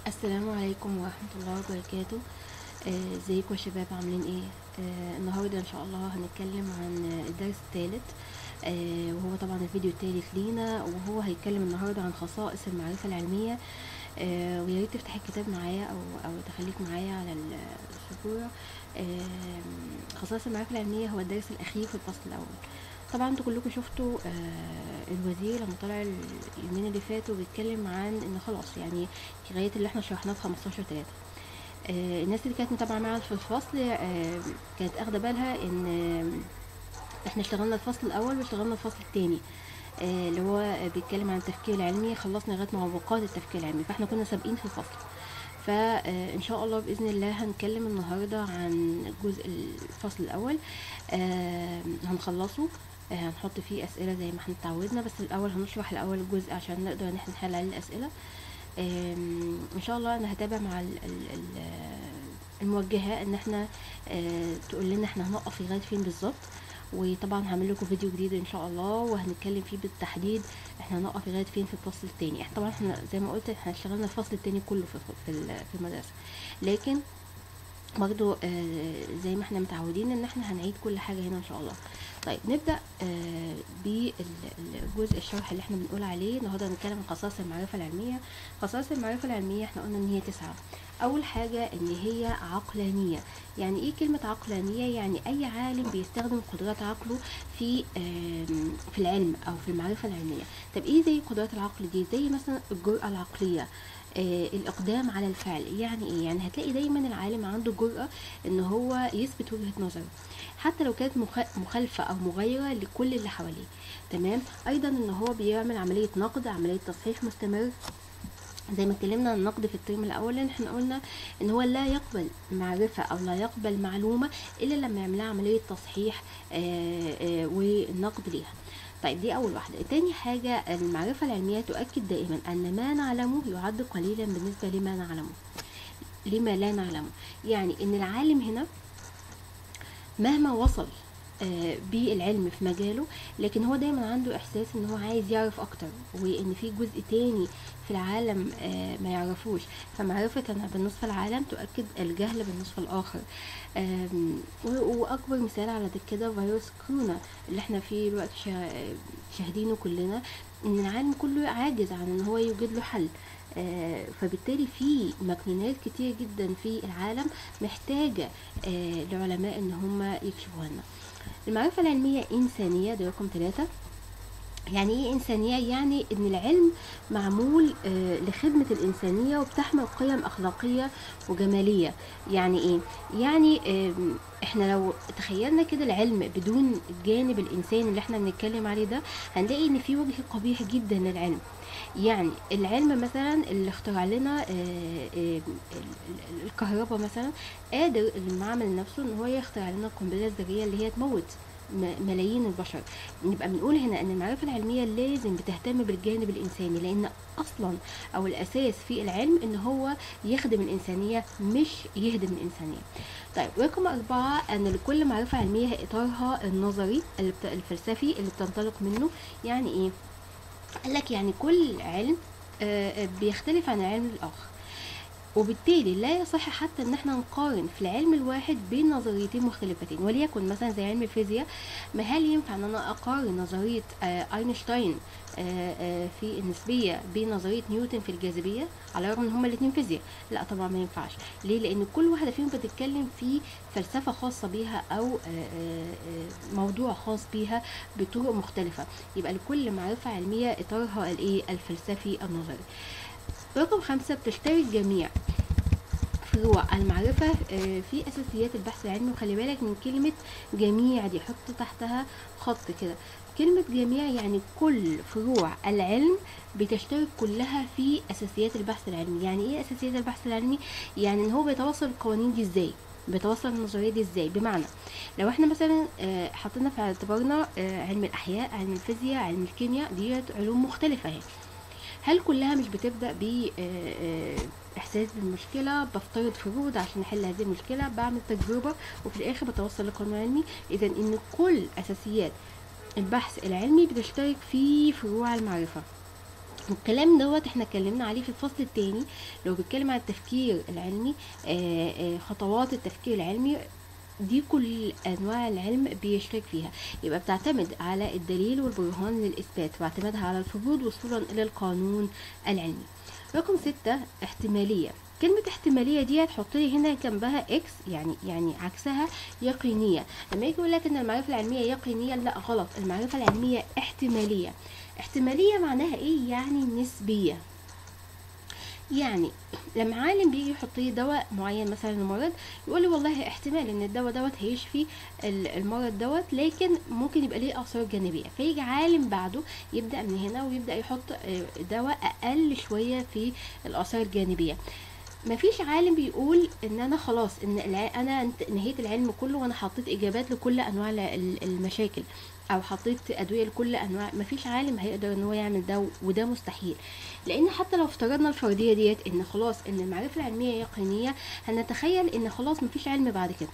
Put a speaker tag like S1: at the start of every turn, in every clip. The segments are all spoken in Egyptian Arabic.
S1: السلام عليكم ورحمة الله وبركاته آه، ازيكم يا شباب عاملين ايه آه النهاردة ان شاء الله هنتكلم عن الدرس الثالث آه وهو طبعا الفيديو الثالث لينا وهو هيتكلم النهاردة عن خصائص المعرفة العلمية آه ويا ريت تفتح الكتاب معايا او او تخليك معايا على السبورة آه خصائص المعرفة العلمية هو الدرس الاخير في الفصل الاول طبعا انتوا كلكم شفتوا آه الوزير لما طلع اليومين اللي فاتوا بيتكلم عن ان خلاص يعني لغايه اللي احنا شرحناه في 15 3 آه الناس اللي كانت متابعه معانا في الفصل آه كانت اخده بالها ان آه احنا اشتغلنا الفصل الاول واشتغلنا الفصل الثاني آه اللي هو بيتكلم عن التفكير العلمي خلصنا لغايه معوقات التفكير العلمي فاحنا كنا سابقين في الفصل فان شاء الله باذن الله هنتكلم النهارده عن جزء الفصل الاول آه هنخلصه آه هنحط فيه اسئله زي ما احنا اتعودنا بس الاول هنشرح الاول الجزء عشان نقدر ان احنا نحل عليه الاسئله ان شاء الله انا هتابع مع ال ال الموجهه ان احنا اه تقول لنا احنا هنقف لغايه فين بالظبط وطبعا هعمل لكم فيديو جديد ان شاء الله وهنتكلم فيه بالتحديد احنا هنقف لغايه فين في الفصل الثاني احنا طبعا احنا زي ما قلت احنا اشتغلنا الفصل الثاني كله في في المدرسه لكن برضو آه زي ما احنا متعودين ان احنا هنعيد كل حاجه هنا ان شاء الله طيب نبدا آه بالجزء الشرح اللي احنا بنقول عليه النهارده هنتكلم عن خصائص المعرفه العلميه خصائص المعرفه العلميه احنا قلنا ان هي تسعه اول حاجه ان هي عقلانيه يعني ايه كلمه عقلانيه يعني اي عالم بيستخدم قدرات عقله في آه في العلم او في المعرفه العلميه طب ايه زي قدرات العقل دي زي مثلا الجرأه العقليه آه الإقدام على الفعل يعني إيه؟ يعني هتلاقي دايما العالم عنده جرأة إن هو يثبت وجهة نظره حتى لو كانت مخالفة أو مغايرة لكل اللي حواليه تمام أيضا إن هو بيعمل عملية نقد عملية تصحيح مستمر زي ما اتكلمنا عن النقد في الترم الاول احنا قلنا ان هو لا يقبل معرفة او لا يقبل معلومة الا لما يعملها عملية تصحيح آآ آآ ونقد ليها طيب دي اول واحدة تاني حاجة المعرفة العلمية تؤكد دائما ان ما نعلمه يعد قليلا بالنسبة لما نعلمه لما لا نعلمه يعني ان العالم هنا مهما وصل آه بالعلم في مجاله لكن هو دايما عنده احساس ان هو عايز يعرف اكتر وان في جزء تاني في العالم آه ما يعرفوش فمعرفة بالنصف العالم تؤكد الجهل بالنصف الاخر واكبر مثال على كده فيروس كورونا اللي احنا فيه الوقت شاهدينه كلنا ان العالم كله عاجز عن ان هو يوجد له حل آه فبالتالي في مكنونات كتير جدا في العالم محتاجة آه لعلماء ان هم يكشفوها لنا المعرفة العلمية إنسانية ده رقم ثلاثة يعني ايه انسانيه يعني ان العلم معمول آه لخدمه الانسانيه وبتحمل قيم اخلاقيه وجماليه يعني ايه يعني آه احنا لو تخيلنا كده العلم بدون الجانب الانساني اللي احنا بنتكلم عليه ده هنلاقي ان في وجه قبيح جدا للعلم يعني العلم مثلا اللي اخترع لنا آه الكهرباء مثلا قادر المعمل نفسه ان هو يخترع لنا القنبله الذريه اللي هي تموت ملايين البشر نبقى بنقول هنا ان المعرفه العلميه لازم بتهتم بالجانب الانساني لان اصلا او الاساس في العلم ان هو يخدم الانسانيه مش يهدم الانسانيه طيب رقم أربعة أن لكل معرفة علمية إطارها النظري الفلسفي اللي بتنطلق منه يعني إيه؟ قال لك يعني كل علم بيختلف عن العلم الآخر وبالتالي لا يصح حتى ان احنا نقارن في العلم الواحد بين نظريتين مختلفتين وليكن مثلا زي علم الفيزياء ما هل ينفع ان انا اقارن نظريه آه اينشتاين آه آه في النسبيه بنظريه نيوتن في الجاذبيه على الرغم ان هما الاثنين فيزياء لا طبعا ما ينفعش ليه لان كل واحده فيهم بتتكلم في فلسفه خاصه بيها او موضوع خاص بيها بطرق مختلفه يبقى لكل معرفه علميه اطارها الايه الفلسفي النظري رقم خمسة بتشترك جميع فروع المعرفة في أساسيات البحث العلمي وخلي بالك من كلمة جميع دي حط تحتها خط كده كلمة جميع يعني كل فروع العلم بتشترك كلها في أساسيات البحث العلمي يعني إيه أساسيات البحث العلمي؟ يعني إن هو بيتوصل القوانين دي إزاي بيتوصل النظريه دي ازاي بمعنى لو احنا مثلا حطينا في اعتبارنا علم الاحياء علم الفيزياء علم الكيمياء ديت علوم مختلفه اهي هل كلها مش بتبدا ب احساس بالمشكله بفترض فروض عشان احل هذه المشكله بعمل تجربه وفي الاخر بتوصل لقانون علمي اذا ان كل اساسيات البحث العلمي بتشترك في فروع المعرفه والكلام دوت احنا اتكلمنا عليه في الفصل الثاني لو بيتكلم عن التفكير العلمي آه، آه، خطوات التفكير العلمي دي كل انواع العلم بيشترك فيها يبقى بتعتمد على الدليل والبرهان للاثبات واعتمادها على الفروض وصولا الى القانون العلمي رقم ستة احتمالية كلمة احتمالية دي هتحط لي هنا جنبها اكس يعني يعني عكسها يقينية لما يجي يقول لك ان المعرفة العلمية يقينية لا غلط المعرفة العلمية احتمالية احتمالية معناها ايه يعني نسبية يعني لما عالم بيجي يحط لي دواء معين مثلا لمرض يقول لي والله احتمال ان الدواء دوت هيشفي ال- المرض دوت لكن ممكن يبقى ليه اثار جانبيه فيجي عالم بعده يبدا من هنا ويبدا يحط آه، دواء اقل شويه في الاثار الجانبيه مفيش عالم بيقول ان انا خلاص ان الع- انا انت- نهيت العلم كله وانا حطيت اجابات لكل انواع ال- ال- المشاكل او حطيت ادويه لكل انواع مفيش عالم هيقدر ان هو يعمل ده وده مستحيل لان حتى لو افترضنا الفرضيه ديت ان خلاص ان المعرفه العلميه يقينيه هنتخيل ان خلاص مفيش علم بعد كده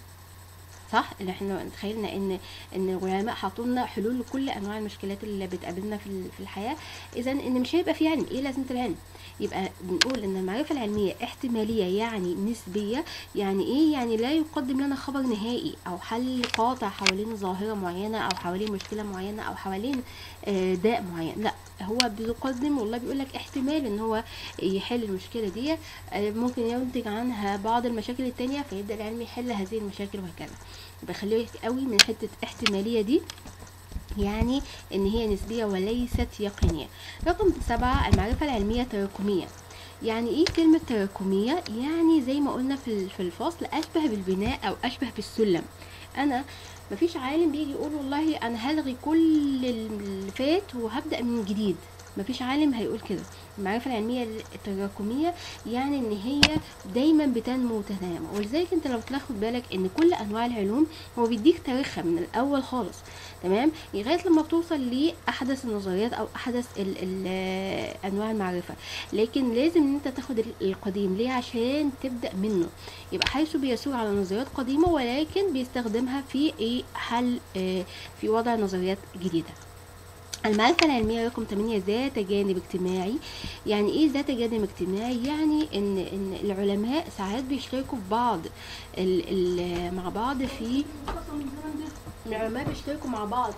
S1: صح اللي احنا تخيلنا ان ان العلماء حطوا لنا حلول لكل انواع المشكلات اللي بتقابلنا في ال- في الحياه اذا ان مش هيبقى في علم ايه لازمه العلم يبقى بنقول ان المعرفه العلميه احتماليه يعني نسبيه يعني ايه يعني لا يقدم لنا خبر نهائي او حل قاطع حوالين ظاهره معينه او حوالين مشكله معينه او حوالين آه، داء معين لا هو بيقدم والله بيقول لك احتمال ان هو يحل المشكله دي آه، ممكن ينتج عنها بعض المشاكل التانية فيبدا العلم يحل هذه المشاكل وهكذا يبقى خليه قوي من حته احتماليه دي يعني ان هي نسبيه وليست يقينيه رقم سبعة المعرفه العلميه تراكميه يعني ايه كلمة تراكمية؟ يعني زي ما قلنا في ال- في الفصل اشبه بالبناء او اشبه بالسلم انا مفيش عالم بيجي يقول والله انا هلغي كل اللي فات وهبدأ من جديد مفيش عالم هيقول كده المعرفة العلمية التراكمية يعني ان هي دايما بتنمو وتتنامى ولذلك انت لو تاخد بالك ان كل انواع العلوم هو بيديك تاريخها من الاول خالص تمام لغايه لما بتوصل لاحدث النظريات او احدث ال ال انواع المعرفه لكن لازم ان انت تاخد ال- القديم ليه عشان تبدا منه يبقى حيث بيسير على نظريات قديمه ولكن بيستخدمها في ايه حل آه، في وضع نظريات جديده المعرفة العلمية رقم 8 ذات جانب اجتماعي يعني ايه ذات جانب اجتماعي يعني ان ان العلماء ساعات بيشتركوا في بعض ال ال مع بعض في العلماء بيشتركوا مع بعض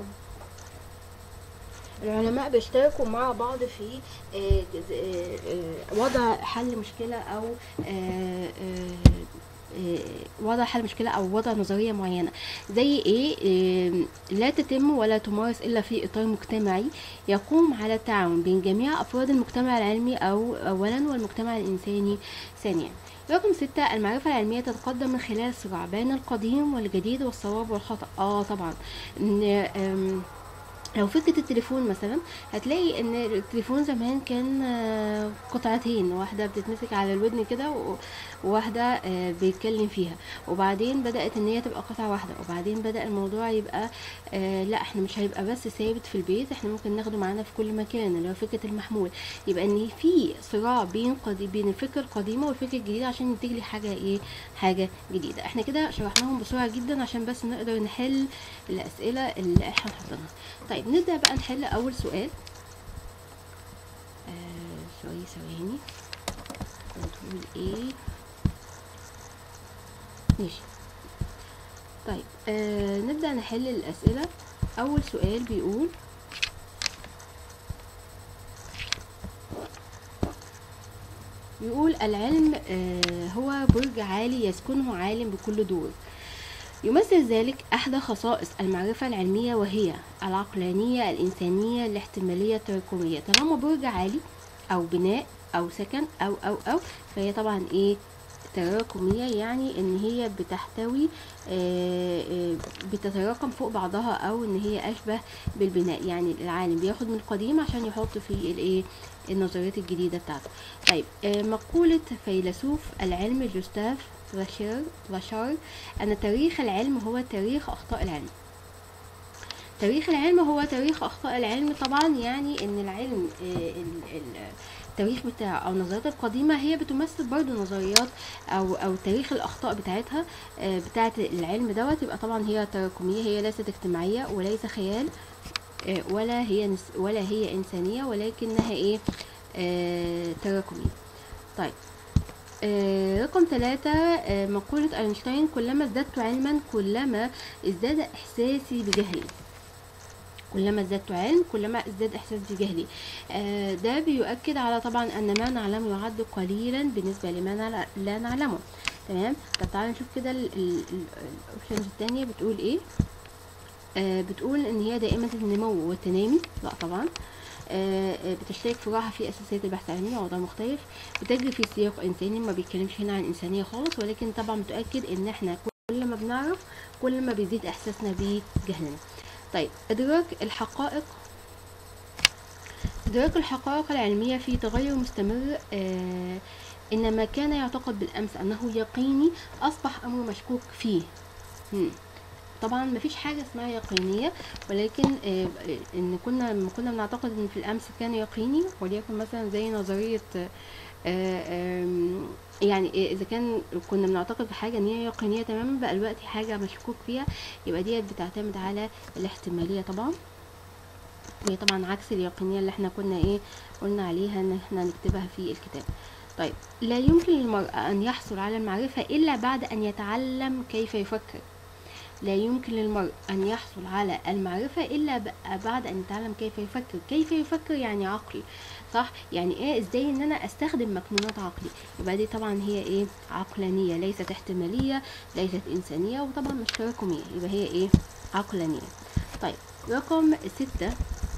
S1: العلماء بيشتركوا مع بعض في آه، ز- آه، آه، وضع حل مشكلة أو آه، آه، آه، وضع حل مشكلة أو وضع نظرية معينة زي إيه آه، لا تتم ولا تمارس إلا في إطار مجتمعي يقوم على التعاون بين جميع أفراد المجتمع العلمي أو أولا والمجتمع الإنساني ثانيا رقم ستة المعرفة العلمية تتقدم من خلال الصراع بين القديم والجديد والصواب والخطأ اه طبعا إن، آم، لو فكرة التليفون مثلا هتلاقي ان التليفون زمان كان آه، قطعتين واحدة بتتمسك على الودن كده و- وواحدة آه، بيتكلم فيها وبعدين بدأت ان هي تبقى قطعة واحدة وبعدين بدأ الموضوع يبقى آه، لا احنا مش هيبقى بس ثابت في البيت احنا ممكن ناخده معانا في كل مكان اللي هو فكرة المحمول يبقى ان في صراع بين قدي بين الفكرة القديمة والفكرة الجديدة عشان ينتج لي حاجة ايه حاجة جديدة احنا كده شرحناهم بسرعة جدا عشان بس نقدر نحل الأسئلة اللي احنا حاطينها طيب نبدأ بقى نحل أول سؤال آه شوية ثواني بتقول ايه ماشي طيب آه نبدأ نحل الأسئلة أول سؤال بيقول بيقول العلم آه هو برج عالي يسكنه عالم بكل دور يمثل ذلك أحدى خصائص المعرفة العلمية وهي العقلانية الإنسانية الاحتمالية التراكمية طالما برج عالي أو بناء أو سكن أو أو أو فهي طبعا إيه تراكمية يعني إن هي بتحتوي آه، آه، بتتراكم فوق بعضها أو إن هي أشبه بالبناء يعني العالم بياخد من القديم عشان يحط في الإيه النظريات الجديدة بتاعته طيب آه، مقولة فيلسوف العلم جوستاف لاشير لاشار أن تاريخ العلم هو تاريخ أخطاء العلم تاريخ العلم هو تاريخ أخطاء العلم طبعا يعني إن العلم آه، ال- ال- التاريخ بتاعه أو النظريات القديمة هي بتمثل برضو نظريات أو أو تاريخ الأخطاء بتاعتها آه، بتاعت العلم دوت يبقى طبعا هي تراكمية هي ليست اجتماعية وليس خيال آه، ولا هي نس ولا هي إنسانية ولكنها إيه آه تراكمية طيب آه رقم ثلاثة آه مقولة أينشتاين كلما ازددت علما كلما ازداد إحساسي بجهلي كلما ازددت علم كلما ازداد احساس بجهلي آه ده بيؤكد على طبعا ان ما نعلمه يعد قليلا بالنسبه لما نع- لا نعلمه تمام طب تعالى نشوف كده الاوبشنز التانية بتقول ايه آه بتقول ان هي دائمة النمو والتنامي لا طبعا آه آه، بتشترك في راحة في أساسيات البحث العلمي وضع مختلف بتجري في سياق إنساني ما بيتكلمش هنا عن إنسانية خالص ولكن طبعا متأكد إن إحنا كل ما بنعرف كل ما بيزيد إحساسنا بجهلنا طيب إدراك الحقائق إدراك الحقائق العلمية في تغير مستمر آه إن ما كان يعتقد بالأمس أنه يقيني أصبح أمر مشكوك فيه مم. طبعا مفيش حاجة اسمها يقينية ولكن آه، ان كنا لما كنا بنعتقد ان في الامس كان يقيني وليكن مثلا زي نظرية آه، آم، يعني إيه، اذا كان كنا بنعتقد في حاجة ان هي يقينية تماما بقى دلوقتي حاجة مشكوك فيها يبقى ديت بتعتمد على الاحتمالية طبعا وهي طبعا عكس اليقينية اللي احنا كنا ايه قلنا عليها ان احنا نكتبها في الكتاب طيب لا يمكن للمرء ان يحصل على المعرفة الا بعد ان يتعلم كيف يفكر لا يمكن للمرء أن يحصل على المعرفة إلا ب- بعد أن يتعلم كيف يفكر كيف يفكر يعني عقل صح يعني ايه ازاي ان انا استخدم مكنونات عقلي يبقى دي طبعا هي ايه عقلانية ليست احتمالية ليست انسانية وطبعا مش تراكمية يبقى هي ايه عقلانية طيب رقم ستة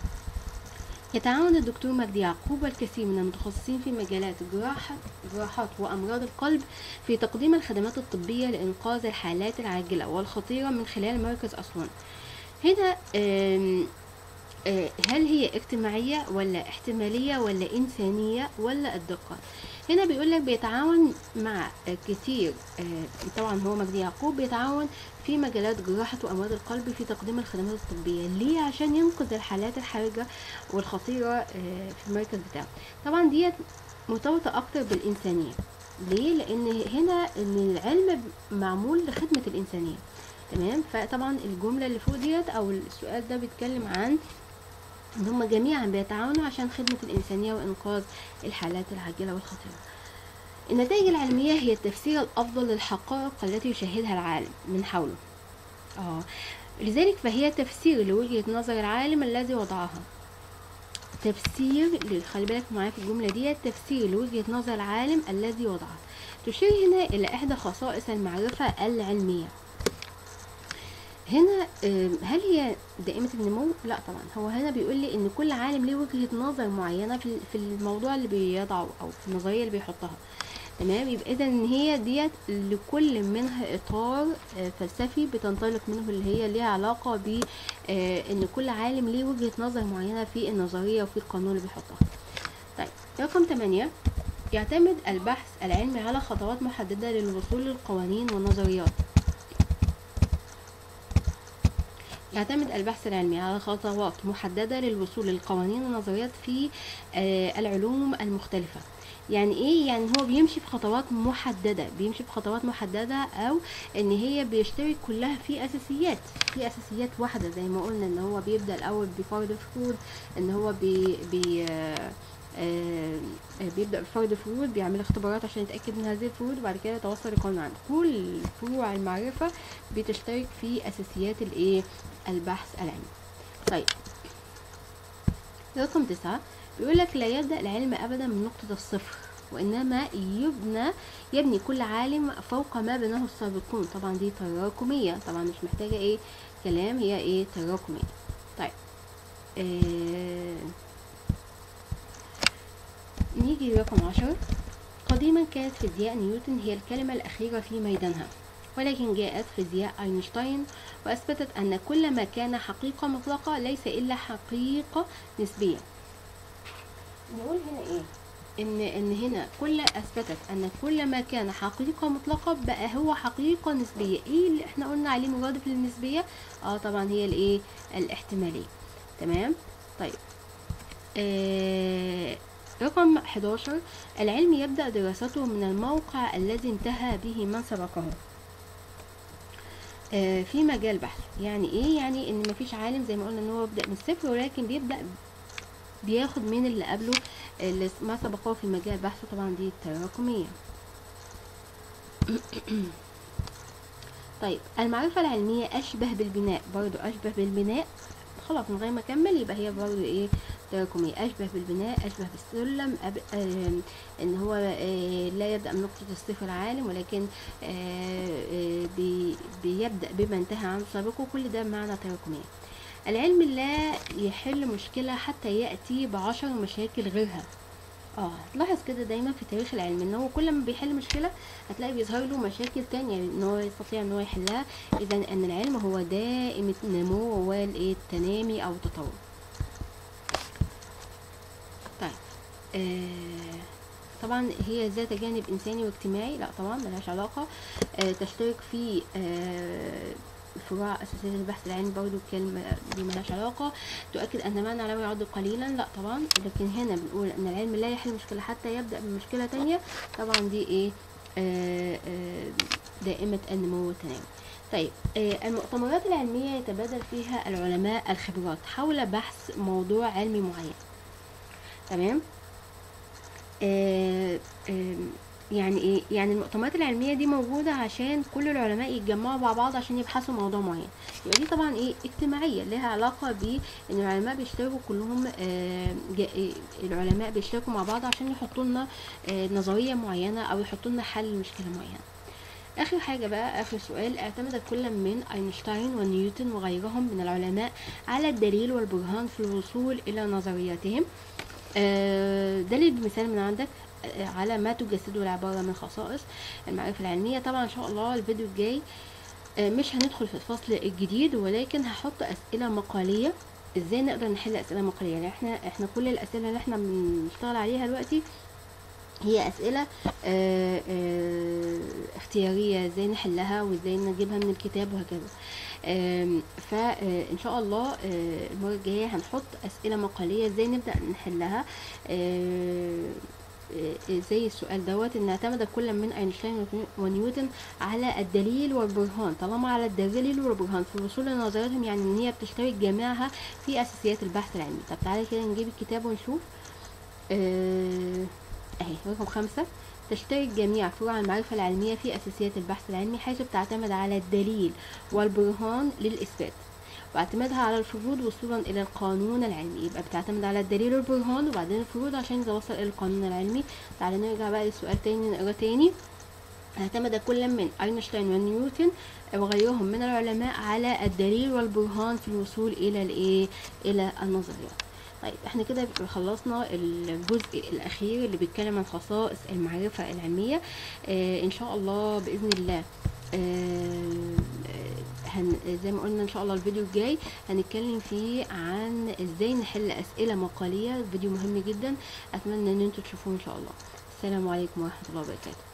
S1: يتعاون الدكتور مجدي يعقوب والكثير من المتخصصين في مجالات الجراحة جراحات وأمراض القلب في تقديم الخدمات الطبية لإنقاذ الحالات العاجلة والخطيرة من خلال مركز أسوان هنا آم، آه، هل هي اجتماعية ولا احتمالية ولا إنسانية ولا الدقة هنا بيقول لك بيتعاون مع آه، كتير آه، طبعا هو مجدي يعقوب بيتعاون في مجالات جراحة وأمراض القلب في تقديم الخدمات الطبية ليه عشان ينقذ الحالات الحرجة والخطيرة آه، في المركز بتاعه طبعا ديت مرتبطة أكتر بالإنسانية ليه؟ لأن هنا إن العلم معمول لخدمة الإنسانية تمام فطبعا الجملة اللي فوق ديت أو السؤال ده بيتكلم عن ان هم جميعا بيتعاونوا عشان خدمة الإنسانية وإنقاذ الحالات العاجلة والخطيرة النتائج العلمية هي التفسير الأفضل للحقائق التي يشاهدها العالم من حوله آه. لذلك فهي تفسير لوجهة نظر العالم الذي وضعها تفسير ل- خلي بالك معايا في الجملة دي تفسير لوجهة نظر العالم الذي وضعها تشير هنا إلى إحدى خصائص المعرفة العلمية هنا آم، هل هي دائمة النمو؟ لا طبعا هو هنا بيقول لي ان كل عالم ليه وجهة نظر معينة في في الموضوع اللي بيضعه او في النظرية اللي بيحطها تمام يبقى اذا ان هي ديت لكل منها اطار آه، فلسفي بتنطلق منه اللي هي ليها علاقة ب آه، ان كل عالم ليه وجهة نظر معينة في النظرية وفي القانون اللي بيحطها طيب رقم 8 يعتمد البحث العلمي على خطوات محددة للوصول للقوانين والنظريات يعتمد البحث العلمي على خطوات محددة للوصول للقوانين والنظريات في آه، العلوم المختلفة يعني ايه يعني هو بيمشي في خطوات محددة بيمشي في خطوات محددة او ان هي بيشترك كلها في اساسيات في اساسيات واحدة زي ما قلنا ان هو بيبدأ الاول بفرض فروض ان هو بي بي آه، آه، بيبدأ بفرض فروض بيعمل اختبارات عشان يتأكد من هذه الفروض وبعد كده يتوصل لقانون عام كل فروع المعرفة بتشترك في اساسيات الايه البحث العلمي طيب رقم تسعة بيقول لك لا يبدأ العلم أبدا من نقطة الصفر وإنما يبنى يبني كل عالم فوق ما بناه السابقون طبعا دي تراكمية طبعا مش محتاجة ايه كلام هي ايه تراكمية طيب آه نيجي رقم عشرة قديما كانت فيزياء نيوتن هي الكلمة الأخيرة في ميدانها ولكن جاءت فيزياء أينشتاين وأثبتت أن كل ما كان حقيقة مطلقة ليس إلا حقيقة نسبية نقول هنا إيه؟ إن إن هنا كل أثبتت أن كل ما كان حقيقة مطلقة بقى هو حقيقة نسبية إيه اللي إحنا قلنا عليه مرادف للنسبية؟ آه طبعا هي الإيه؟ الاحتمالية تمام؟ طيب آه رقم 11 العلم يبدأ دراسته من الموقع الذي انتهى به من سبقه آه، في مجال بحث يعني ايه يعني ان مفيش عالم زي ما قلنا ان هو يبدا من الصفر ولكن بيبدا بياخد من اللي قبله اللي ما سبقوه في مجال بحثه طبعا دي التراكميه طيب المعرفة العلمية أشبه بالبناء برضو أشبه بالبناء خلاص من غير ما أكمل يبقى هي برضو إيه تراكمية أشبه بالبناء أشبه بالسلم أب... آه إن هو آه لا يبدأ من نقطة الصفر العالم ولكن آه آه بي... بيبدأ بما انتهى عنه سابقه كل ده معنى تراكمية العلم لا يحل مشكلة حتى يأتي بعشر مشاكل غيرها اه هتلاحظ كده دايما في تاريخ العلم ان هو كل ما بيحل مشكله هتلاقي بيظهر له مشاكل تانية ان هو يستطيع ان هو يحلها اذا ان العلم هو دائم النمو والايه التنامي او التطور طيب آه طبعا هي ذات جانب انساني واجتماعي لا طبعا ملهاش علاقه آه تشترك في آه فروع اساسيه البحث العلمي برضو الكلمه دي ملهاش علاقه تؤكد ان ما نعلمه يعد قليلا لا طبعا لكن هنا بنقول ان العلم لا يحل مشكله حتى يبدا بمشكله تانية طبعا دي ايه آه آه دائمه النمو والتنامي طيب آه المؤتمرات العلميه يتبادل فيها العلماء الخبرات حول بحث موضوع علمي معين تمام آه آه يعني ايه يعني المؤتمرات العلميه دي موجوده عشان كل العلماء يتجمعوا مع بعض عشان يبحثوا موضوع معين يبقى دي طبعا ايه اجتماعيه لها علاقه بان العلماء بيشتركوا كلهم آه العلماء بيشتركوا مع بعض عشان يحطوا لنا آه نظريه معينه او يحطوا لنا حل لمشكله معينه اخر حاجه بقى اخر سؤال اعتمد كل من اينشتاين ونيوتن وغيرهم من العلماء على الدليل والبرهان في الوصول الى نظرياتهم آه دليل بمثال من عندك على ما تجسده العبارة من خصائص المعرفة العلمية طبعا ان شاء الله الفيديو الجاي مش هندخل في الفصل الجديد ولكن هحط اسئلة مقالية ازاي نقدر نحل اسئلة مقالية يعني احنا احنا كل الاسئلة اللي احنا بنشتغل عليها دلوقتي هي اسئلة اه اه اختيارية ازاي نحلها وازاي نجيبها من الكتاب وهكذا فان شاء الله المرة الجاية هنحط اسئلة مقالية ازاي نبدأ نحلها زي السؤال دوت ان اعتمد كل من اينشتاين ونيوتن على الدليل والبرهان طالما على الدليل والبرهان في الوصول لنظرياتهم يعني ان هي بتشترك جميعها في اساسيات البحث العلمي طب تعالى كده نجيب الكتاب ونشوف اه اهي رقم خمسة تشترك جميع فروع المعرفة العلمية في أساسيات البحث العلمي حيث بتعتمد على الدليل والبرهان للإثبات واعتمادها على الفروض وصولا الى القانون العلمي يبقى بتعتمد على الدليل والبرهان وبعدين الفروض عشان توصل الى القانون العلمي تعالى نرجع بقى للسؤال تاني نقرا تاني اعتمد كل من اينشتاين ونيوتن وغيرهم من العلماء على الدليل والبرهان في الوصول الى الايه الى النظريات طيب احنا كده خلصنا الجزء الاخير اللي بيتكلم عن خصائص المعرفة العلمية اه ان شاء الله باذن الله اه هن زي ما قلنا ان شاء الله الفيديو الجاي هنتكلم فيه عن ازاي نحل اسئله مقاليه فيديو مهم جدا اتمنى ان انتوا تشوفوه ان شاء الله السلام عليكم ورحمه الله وبركاته